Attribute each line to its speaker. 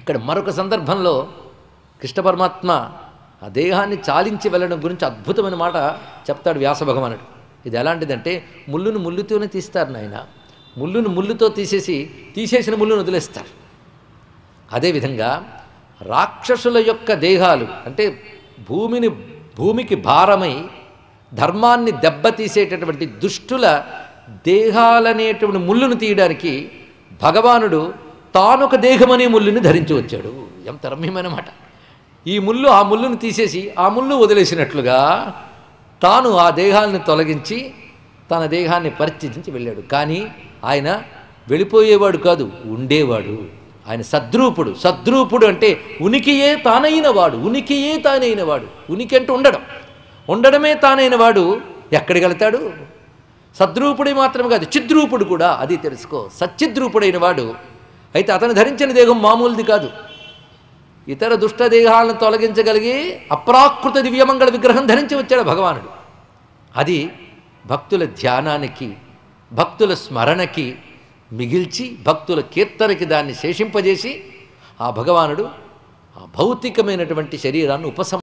Speaker 1: ఇక్కడ మరొక సందర్భంలో కృష్ణ పరమాత్మ ఆ దేహాన్ని చాలించి వెళ్ళడం గురించి అద్భుతమైన మాట చెప్తాడు వ్యాస భగవానుడు ఇది ఎలాంటిదంటే ముళ్ళును ముళ్ళుతోనే తీస్తారు నాయన ముళ్ళును ముళ్ళుతో తీసేసి తీసేసిన ముళ్ళును వదిలేస్తారు అదేవిధంగా రాక్షసుల యొక్క దేహాలు అంటే భూమిని భూమికి భారమై ధర్మాన్ని దెబ్బతీసేటటువంటి దుష్టుల దేహాలనేటువంటి ముళ్ళును తీయడానికి భగవానుడు తానొక దేహమనే ముళ్ళుని ధరించి వచ్చాడు ఎంత రమ్యమైన మాట ఈ ముళ్ళు ఆ ముళ్ళును తీసేసి ఆ ముళ్ళు వదిలేసినట్లుగా తాను ఆ దేహాలను తొలగించి తన దేహాన్ని పరిత్యజించి వెళ్ళాడు కానీ ఆయన వెళ్ళిపోయేవాడు కాదు ఉండేవాడు ఆయన సద్రూపుడు సద్రూపుడు అంటే ఉనికియే తానైన వాడు ఉనికియే తానైన వాడు ఉనికి అంటే ఉండడం ఉండడమే తానైన వాడు ఎక్కడికి వెళ్తాడు సద్రూపుడే మాత్రమే కాదు చిద్రూపుడు కూడా అది తెలుసుకో సచ్చిద్రూపుడైన వాడు అయితే అతను ధరించిన దేహం మామూలుది కాదు ఇతర దుష్ట దేహాలను తొలగించగలిగి అప్రాకృత దివ్యమంగళ విగ్రహం ధరించి వచ్చాడు భగవానుడు అది భక్తుల ధ్యానానికి భక్తుల స్మరణకి మిగిల్చి భక్తుల కీర్తనకి దాన్ని శేషింపజేసి ఆ భగవానుడు ఆ భౌతికమైనటువంటి శరీరాన్ని ఉపసం